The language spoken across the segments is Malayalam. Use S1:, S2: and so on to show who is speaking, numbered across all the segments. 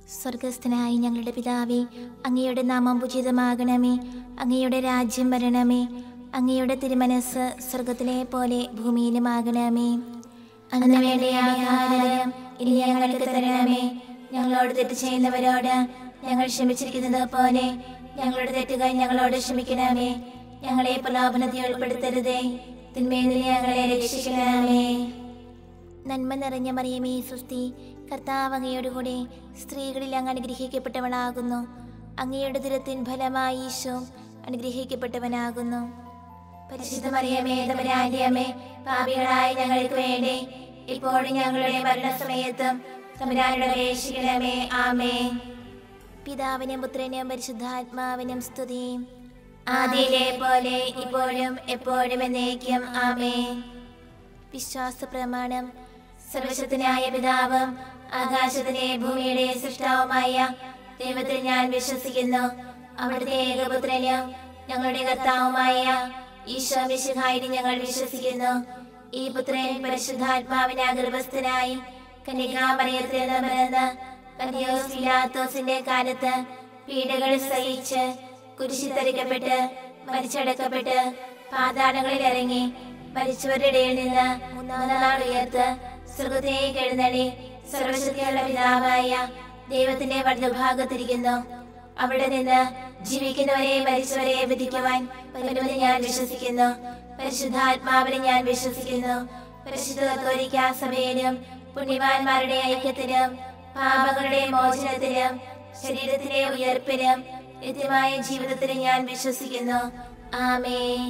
S1: സ്വർഗസ്ഥനായ ഞങ്ങളുടെ പിതാവേ അങ്ങയുടെ നാമം ഉചിതമാകണമേ അങ്ങയുടെ രാജ്യം വരണമേ അങ്ങയുടെ തിരുമനസ് സ്വർഗത്തിലെ പോലെ ഭൂമിയിലുമാകണമേ അന്ന് വേണ്ട ആഹാരം ഇനി ഞങ്ങൾക്ക് തരണമേ ഞങ്ങളോട് തെറ്റ് ചെയ്യുന്നവരോട് ഞങ്ങൾ ക്ഷമിച്ചിരിക്കുന്നത് പോലെ ഞങ്ങളുടെ തെറ്റുകൾ ഞങ്ങളോട് ക്ഷമിക്കണമേ ഞങ്ങളെ പ്രലോഭനത്തിൽ ഉൾപ്പെടുത്തരുതേ തിന്മയിൽ നിന്ന് ഞങ്ങളെ രക്ഷിക്കണമേ നന്മ നിറഞ്ഞ മറിയമേ സുസ്തി കർത്താവ് അങ്ങയോടുകൂടെ സ്ത്രീകളിൽ അങ്ങ് അനുഗ്രഹിക്കപ്പെട്ടവളാകുന്നു അങ്ങയുടെ ദുരത്തിൻ ഫലമായി ഈശോ അനുഗ്രഹിക്കപ്പെട്ടവനാകുന്നു പരിശുദ്ധ മറിയമേ തമ്പുരാന്റെ അമ്മേ പാപികളായ ഞങ്ങൾക്ക് വേണ്ടി ഇപ്പോഴും ഞങ്ങളുടെ മരണസമയത്തും തമ്പുരാനുടെ അപേക്ഷിക്കണമേ ആമേ പിതാവിനും പുത്രനും പരിശുദ്ധാത്മാവിനും സ്തുതിയും ആദിയിലെ പോലെ ഇപ്പോഴും എപ്പോഴും എന്നേക്കും ആമേ വിശ്വാസ പ്രമാണം സർവശക്തനായ പിതാവും ആകാശത്തിലെ ഭൂമിയുടെ സൃഷ്ടാവുമായ ദൈവത്തിൽ ഞാൻ വിശ്വസിക്കുന്നു അവിടുത്തെ ഏകപുത്രനും ഞങ്ങളുടെ കർത്താവുമായ ഈശോ മിശിഹായിൽ ഞങ്ങൾ വിശ്വസിക്കുന്നു ഈ പുത്രൻ പരിശുദ്ധാത്മാവിന ഗർഭസ്ഥനായി കന്യകാമറിയത്തിൽ നിന്ന് പിറന്ന് പന്തിയോസ് പിലാത്തോസിന്റെ കാലത്ത് പീഡകൾ സഹിച്ച് കുരിശിൽ തരിക്കപ്പെട്ട് മരിച്ചടക്കപ്പെട്ട് പാതാളങ്ങളിൽ ഇറങ്ങി മരിച്ചവരുടെ ഇടയിൽ നിന്ന് മൂന്നാം നാൾ ഉയർത്ത് സ്വർഗത്തേക്ക് എഴുന്നള്ളി സർവശക്തിയുള്ള പിതാവായ ദൈവത്തിന്റെ വലതുഭാഗത്തിരിക്കുന്നു അവിടെ നിന്ന് ജീവിക്കുന്നവരെ മരിച്ചവരെ വിധിക്കുവാൻ വരുമെന്ന് ഞാൻ വിശ്വസിക്കുന്നു പരിശുദ്ധാത്മാവിനെ ഞാൻ വിശ്വസിക്കുന്നു പരിശുദ്ധ കത്തോലിക്കാ സഭയിലും പുണ്യവാന്മാരുടെ ഐക്യത്തിലും പാപങ്ങളുടെ മോചനത്തിലും ശരീരത്തിലെ ഉയർപ്പിലും നിത്യമായ ജീവിതത്തിലും ഞാൻ വിശ്വസിക്കുന്നു ആമേൻ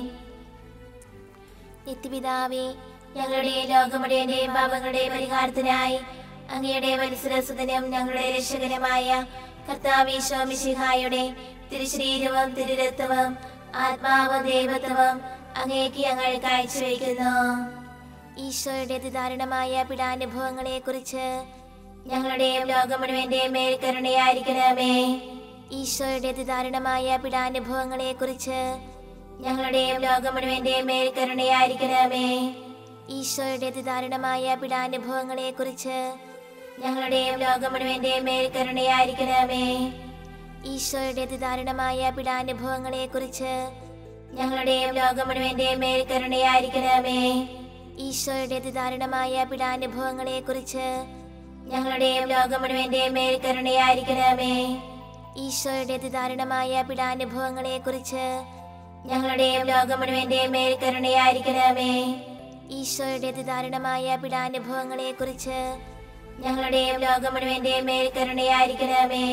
S1: നിത്യപിതാവേ ഞങ്ങളുടെ ലോകമുടേന്റെയും പാപങ്ങളുടെ പരിഹാരത്തിനായി അങ്ങയുടെ മത്സരസുതനും ഞങ്ങളുടെ രക്ഷകനുമായ കർത്താവീശോ മിശിഹായുടെ തിരുശരീരവും തിരുരത്വവും ആത്മാവും ദൈവത്വവും അങ്ങേക്ക് ഞങ്ങൾ കാഴ്ചവെക്കുന്നു ഈശോയുടെ അതിദാരുണമായ പീഡാനുഭവങ്ങളെ കുറിച്ച് ഞങ്ങളുടെയും ലോകം മുഴുവന്റെയും മേൽ കരുണയായിരിക്കണമേ ഈശോയുടെ അതിദാരുണമായ പീഡാനുഭവങ്ങളെ കുറിച്ച് ഞങ്ങളുടെയും ലോകം മുഴുവന്റെയും മേൽ കരുണയായിരിക്കണമേ ഈശോയുടെ അതിദാരുണമായ പീഡാനുഭവങ്ങളെ കുറിച്ച് ഞങ്ങളുടെയും ലോകം മുഴുവന്റെയും മേൽ കരുണയായിരിക്കണമേ ഈശോയുടെ അതിദാരുണമായ പീഡാനുഭവങ്ങളെ കുറിച്ച് ഞങ്ങളുടെയും ലോകം മുഴുവന്റെയും മേൽ കരുണയായിരിക്കണമേ ഈശോയുടെ അതിദാരുണമായ പീഡാനുഭവങ്ങളെ കുറിച്ച് ഞങ്ങളുടെയും ലോകം മുഴുവന്റെയും മേൽ കരുണയായിരിക്കണമേ ഈശോയുടെ അതിദാരുണമായ പീഡാനുഭവങ്ങളെ കുറിച്ച് ഞങ്ങളുടെയും ലോകം മുഴുവന്റെയും മേൽ കരുണയായിരിക്കണമേ ഈശോയുടെ അതിദാരുണമായ പീഡാനുഭവങ്ങളെ കുറിച്ച് ഞങ്ങളുടെയും ലോകം മുഴുവന്റെയും മേൽ കരുണയായിരിക്കണമേ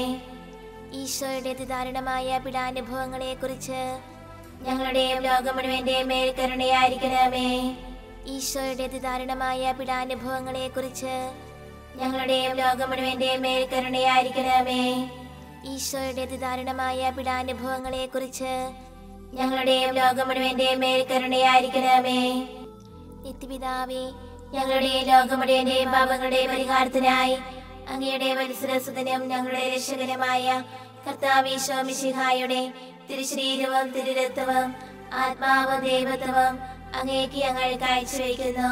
S1: ഈശോയുടെ അതിദാരുണമായ പീഡാനുഭവങ്ങളെ കുറിച്ച് ഞങ്ങളുടെയും ലോകം മുഴുവന്റെയും മേൽ കരുണയായിരിക്കണമേ ഈശോയുടെ അതിദാരുണമായ പീഡാനുഭവങ്ങളെ കുറിച്ച് ഞങ്ങളുടെയും ലോകം മുഴുവന്റെയും മേൽ കരുണയായിരിക്കണമേ ഈശോയുടെ അതിദാരുണമായ പീഡാനുഭവങ്ങളെ കുറിച്ച് ഞങ്ങളുടെയും ലോകം മുഴുവന്റെയും മേൽ കരുണയായിരിക്കണമേ നിത്യപിതാവേ ഞങ്ങളുടെ ലോകം മുഴുവന്റെയും പാപങ്ങളുടെ പരിഹാരത്തിനായി അങ്ങയുടെ മത്സരസുതനും ഞങ്ങളുടെ രക്ഷകനുമായ കർത്താവീശോ മിശിഹായുടെ തിരുശരീരവും തിരുരത്വവും ആത്മാവും ദൈവത്വവും അങ്ങേക്ക് ഞങ്ങൾ കാഴ്ചവെക്കുന്നു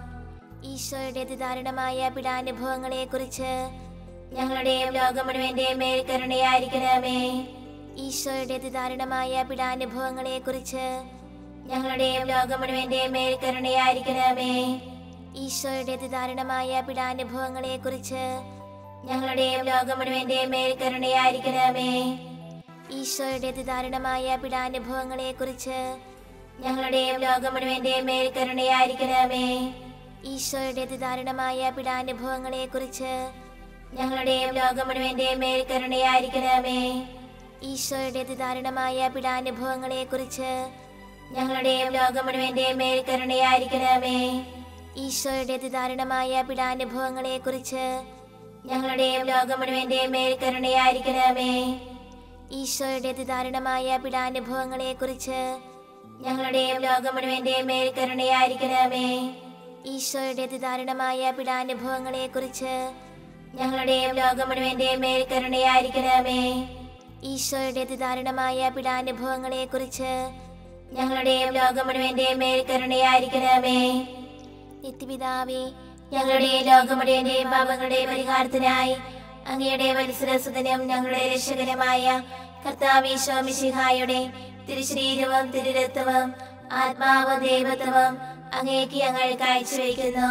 S1: ഈശോയുടെ അതിദാരുണമായ പീഡാനുഭവങ്ങളെ കുറിച്ച് ഞങ്ങളുടെയും ലോകം മുഴുവന്റെയും മേൽ കരുണയായിരിക്കണമേ ഈശോയുടെ അതിദാരുണമായ പീഡാനുഭവങ്ങളെ കുറിച്ച് ഞങ്ങളുടെയും ലോകം മുഴുവന്റെയും മേൽ കരുണയായിരിക്കണമേ ഈശോയുടെ അതിദാരുണമായ പീഡാനുഭവങ്ങളെ കുറിച്ച് ഞങ്ങളുടെയും ലോകം മുഴുവന്റെയും മേൽ കരുണയായിരിക്കണമേ ഈശോയുടെ അതിദാരുണമായ പീഡാനുഭവങ്ങളെ കുറിച്ച് ഞങ്ങളുടെയും ലോകം മുഴുവന്റെയും മേൽ കരുണയായിരിക്കണമേ ഈശോയുടെ അതിദാരുണമായ പീഡാനുഭവങ്ങളെ കുറിച്ച് ഞങ്ങളുടെയും ലോകം മുഴുവന്റെയും മേൽ കരുണയായിരിക്കണമേ ഈശോയുടെ അതിദാരുണമായ പീഡാനുഭവങ്ങളെ കുറിച്ച് ഞങ്ങളുടെയും ലോകം മുഴുവന്റെയും മേൽ കരുണയായിരിക്കണമേ ഈശോയുടെ അതിദാരുണമായ പീഡാനുഭവങ്ങളെ കുറിച്ച് ഞങ്ങളുടെയും ലോകം മുഴുവന്റെയും മേൽ കരുണയായിരിക്കണമേ ഈശോയുടെ അതിദാരുണമായ പീഡാനുഭവങ്ങളെ കുറിച്ച് ഞങ്ങളുടെയും ലോകം മുഴുവന്റെയും മേൽ കരുണയായിരിക്കണമേ ഈശോയുടെ അതിദാരുണമായ പീഡാനുഭവങ്ങളെ കുറിച്ച് ഞങ്ങളുടെയും ലോകം മുഴുവന്റെയും മേൽ കരുണയായിരിക്കണമേ ഈശോയുടെ അതിദാരുണമായ പീഡാനുഭവങ്ങളെ കുറിച്ച് ഞങ്ങളുടെയും ലോകം മുഴുവന്റെയും മേൽ കരുണയായിരിക്കണമേ നിത്യപിതാവേ ഞങ്ങളുടെ ലോകം മുഴുവന്റെയും പാപങ്ങളുടെ പരിഹാരത്തിനായി അങ്ങയുടെ വത്സരസുതനും ഞങ്ങളുടെ രക്ഷകനുമായ കർത്താവീശോ മിശിഹായുടെ തിരുശരീരവും തിരുരത്വവും ആത്മാവ് ദൈവത്വവും അങ്ങേക്ക് ഞങ്ങൾ കാഴ്ചവെക്കുന്നു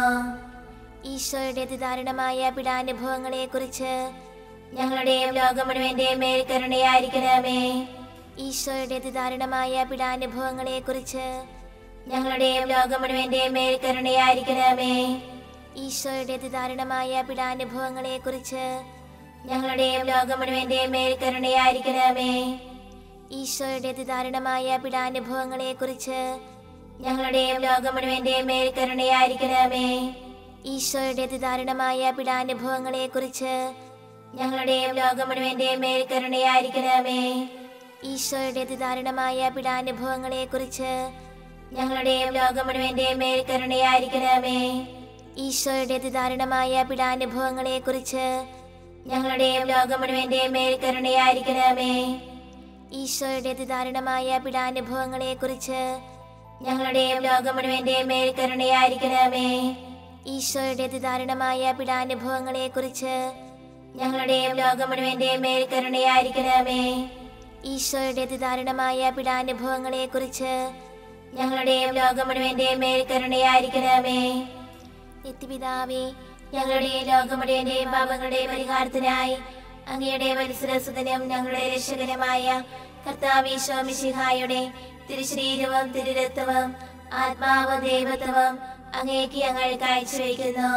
S1: ഈശോയുടെ അതിദാരുണമായ പീഡാനുഭവങ്ങളെ കുറിച്ച് ഞങ്ങളുടെയും ലോകം മുഴുവന്റെയും മേൽ കരുണയായിരിക്കണമേ ഈശോയുടെ അതിദാരുണമായ പീഡാനുഭവങ്ങളെ കുറിച്ച് ഞങ്ങളുടെയും ലോകം മുഴുവന്റെയും മേൽ കരുണയായിരിക്കണമേ ഈശോയുടെ അതിദാരുണമായ പീഡാനുഭവങ്ങളെ കുറിച്ച് ഞങ്ങളുടെയും ലോകം മുഴുവന്റെയും മേൽ കരുണയായിരിക്കണമേ ഈശോയുടെ അതിദാരുണമായ പീഡാനുഭവങ്ങളെ കുറിച്ച് ഞങ്ങളുടെയും ലോകം മുഴുവന്റെയും മേൽ കരുണയായിരിക്കണമേ ഈശോയുടെ അതിദാരുണമായ പീഡാനുഭവങ്ങളെ കുറിച്ച് ഞങ്ങളുടെയും ലോകം മുഴുവന്റെയും മേൽ കരുണയായിരിക്കണമേ ഈശോയുടെ അതിദാരുണമായ പീഡാനുഭവങ്ങളെ കുറിച്ച് ഞങ്ങളുടെയും ലോകം മുഴുവന്റെയും മേൽ കരുണയായിരിക്കണമേ ഈശോയുടെ അതിദാരുണമായ പീഡാനുഭവങ്ങളെ കുറിച്ച് ഞങ്ങളുടെയും ലോകം മുഴുവന്റെയും മേൽ കരുണയായിരിക്കണമേ ഈശോയുടെ അതിദാരുണമായ പീഡാനുഭവങ്ങളെ കുറിച്ച് ഞങ്ങളുടെയും ലോകം മുഴുവന്റെയും മേൽ കരുണയായിരിക്കണമേ ഈശോയുടെ അതിദാരുണമായ പീഡാനുഭവങ്ങളെ കുറിച്ച് ഞങ്ങളുടെയും ലോകം മുഴുവന്റെയും മേൽ കരുണയായിരിക്കണമേ ഈശോയുടെ അതിദാരുണമായ പീഡാനുഭവങ്ങളെ കുറിച്ച് ഞങ്ങളുടെയും ലോകം മുഴുവന്റെയും മേൽ കരുണയായിരിക്കണമേ നിത്യപിതാവേ ഞങ്ങളുടെ ലോകം മുഴുവന്റെയും പാപങ്ങളുടെ പരിഹാരത്തിനായി അങ്ങയുടെ വത്സരസുതനും ഞങ്ങളുടെ രക്ഷകനുമായ കർത്താവീശോ മിശിഹായുടെ തിരുശരീരവും തിരുരത്വവും ആത്മാവ് ദൈവത്വവും അങ്ങേക്ക് ഞങ്ങൾ കാഴ്ചവെക്കുന്നു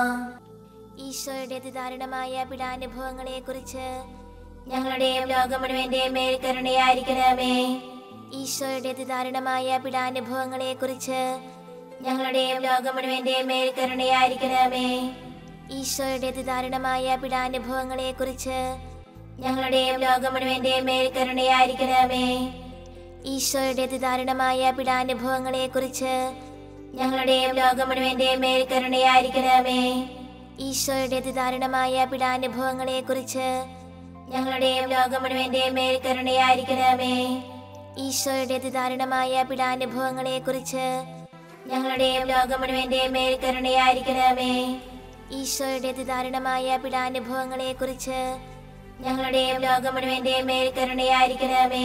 S1: ഈശോയുടെ അതിദാരുണമായ പീഡാനുഭവങ്ങളെ കുറിച്ച് ഞങ്ങളുടെയും ലോകം മുഴുവന്റെയും മേൽ കരുണയായിരിക്കണമേ ഈശോയുടെ അതിദാരുണമായ പീഡാനുഭവങ്ങളെ കുറിച്ച് ഞങ്ങളുടെയും ലോകം മുഴുവന്റെയും മേൽ കരുണയായിരിക്കണമേ ഈശോയുടെ അതിദാരുണമായ പീഡാനുഭവങ്ങളെ കുറിച്ച് ഞങ്ങളുടെയും ലോകം മുഴുവന്റെയും മേൽ കരുണയായിരിക്കണമേ ഈശോയുടെ അതിദാരുണമായ പീഡാനുഭവങ്ങളെ കുറിച്ച് ഞങ്ങളുടെയും ലോകം മുഴുവന്റെയും മേൽ കരുണയായിരിക്കണമേ ഈശോയുടെ അതിദാരുണമായ പീഡാനുഭവങ്ങളെ കുറിച്ച് ഞങ്ങളുടെയും ലോകം മുഴുവന്റെയും മേൽ കരുണയായിരിക്കണമേ ഈശോയുടെ അതിദാരുണമായ പീഡാനുഭവങ്ങളെ കുറിച്ച് ഞങ്ങളുടെയും ലോകം മുഴുവന്റെയും മേൽ കരുണയായിരിക്കണമേ ഈശോയുടെ അതിദാരുണമായ പീഡാനുഭവങ്ങളെ കുറിച്ച് ഞങ്ങളുടെയും ലോകം മുഴുവന്റെയും മേൽ കരുണയായിരിക്കണമേ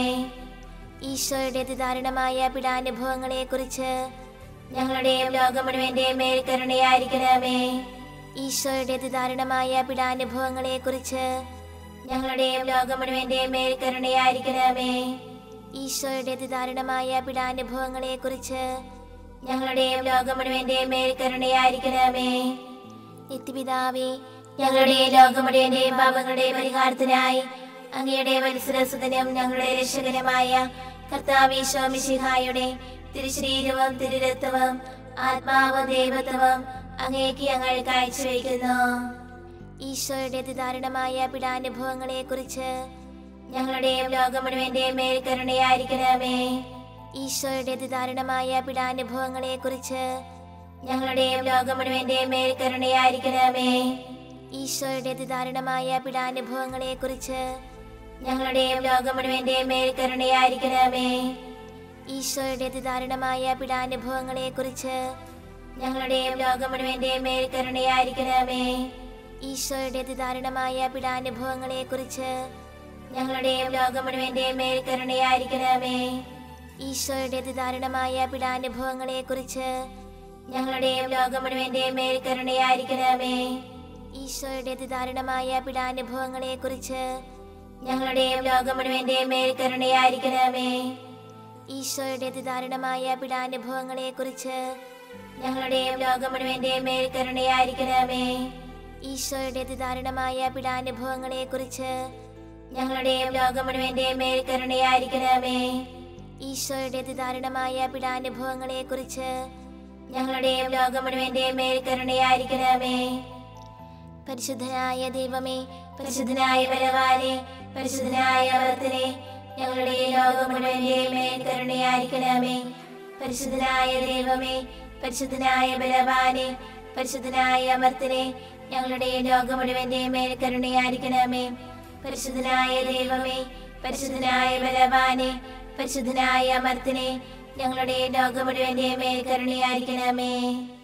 S1: ഈശോയുടെ അതിദാരുണമായ പീഡാനുഭവങ്ങളെ കുറിച്ച് ഞങ്ങളുടെയും ലോകം മുഴുവന്റെയും മേൽ കരുണയായിരിക്കണമേ ഈശോയുടെ അതിദാരുണമായ പീഡാനുഭവങ്ങളെ കുറിച്ച് ഞങ്ങളുടെയും ലോകം മുഴുവന്റെയും മേൽ കരുണയായിരിക്കണമേ ഈശോയുടെ അതിദാരുണമായ പീഡാനുഭവങ്ങളെ കുറിച്ച് ഞങ്ങളുടെയും ലോകം മുഴുവന്റെയും മേൽ കരുണയായിരിക്കണമേ നിത്യപിതാവേ ഞങ്ങളുടെ ലോകം മുഴുവന്റെയും പാപങ്ങളുടെ പരിഹാരത്തിനായി അങ്ങയുടെ വത്സരസുതനും ഞങ്ങളുടെ രക്ഷകനുമായ കർത്താവീശോ മിശിഹായുടെ തിരുശരീരവും തിരുരത്വവും ആത്മാവ് ദൈവത്വവും അങ്ങേക്ക് ഞങ്ങൾ കാഴ്ചവെക്കുന്നു ഈശോയുടെ അതിദാരുണമായ പീഡാനുഭവങ്ങളെ കുറിച്ച് ഞങ്ങളുടെയും ലോകം മുഴുവന്റെയും മേൽ കരുണയായിരിക്കണമേ ഈശോയുടെ അതിദാരുണമായ പീഡാനുഭവങ്ങളെ കുറിച്ച് ഞങ്ങളുടെയും ലോകം മുഴുവന്റെയും മേൽ കരുണയായിരിക്കണമേ ഈശോയുടെ അതിദാരുണമായ പീഡാനുഭവങ്ങളെ കുറിച്ച് ഞങ്ങളുടെയും ലോകം മുഴുവന്റെയും മേൽ കരുണയായിരിക്കണമേ ഈശോയുടെ അതിദാരുണമായ പീഡാനുഭവങ്ങളെ കുറിച്ച് ഞങ്ങളുടെയും ലോകം മുഴുവന്റെയും മേൽ കരുണയായിരിക്കണമേ ഈശോയുടെ അതിദാരുണമായ പീഡാനുഭവങ്ങളെ കുറിച്ച് ഞങ്ങളുടെയും ലോകം മുഴുവന്റെയും മേൽ കരുണയായിരിക്കണമേ ഈശോയുടെ അതിദാരുണമായ പീഡാനുഭവങ്ങളെ കുറിച്ച് ഞങ്ങളുടെയും ലോകം മുഴുവന്റെയും മേൽ കരുണയായിരിക്കണമേ ഈശോയുടെ അതിദാരുണമായ പീഡാനുഭവങ്ങളെ കുറിച്ച് ഞങ്ങളുടെയും ലോകം മുഴുവന്റെയും മേൽ കരുണയായിരിക്കണമേ ഈശോയുടെ അതിദാരുണമായ പീഡാനുഭവങ്ങളെ കുറിച്ച് ഞങ്ങളുടെയും ലോകം മുഴുവന്റെയും മേൽ കരുണയായിരിക്കണമേ ഈശോയുടെ അതിദാരുണമായ പീഡാനുഭവങ്ങളെ കുറിച്ച് ഞങ്ങളുടെയും ലോകം മുഴുവന്റെയും മേൽ കരുണയായിരിക്കണമേ ഈശോയുടെ അതിദാരുണമായ പീഡാനുഭവങ്ങളെ കുറിച്ച് ഞങ്ങളുടെയും ലോകം മുഴുവന്റെയും മേൽ കരുണയായിരിക്കണമേ പരിശുദ്ധനായ ദൈവമേ പരിശുദ്ധനായ ബലവാനെ പരിശുദ്ധനായ അവർത്തനെ ഞങ്ങളുടെ ലോകം മുഴുവന്റെയും മേൽ കരുണയായിരിക്കണമേ പരിശുദ്ധനായ ദൈവമേ പരിശുദ്ധനായ ബലവാനെ പരിശുദ്ധനായ അമർത്തനെ ഞങ്ങളുടെ ലോകം മുഴുവന്റെയും മേൽ കരുണയായിരിക്കണമേ പരിശുദ്ധനായ ദൈവമേ പരിശുദ്ധനായ ബലവാനെ പരിശുദ്ധനായ അമർത്തനെ ഞങ്ങളുടെ ലോകം മുഴുവന്റെയും മേൽ കരുണയായിരിക്കണമേ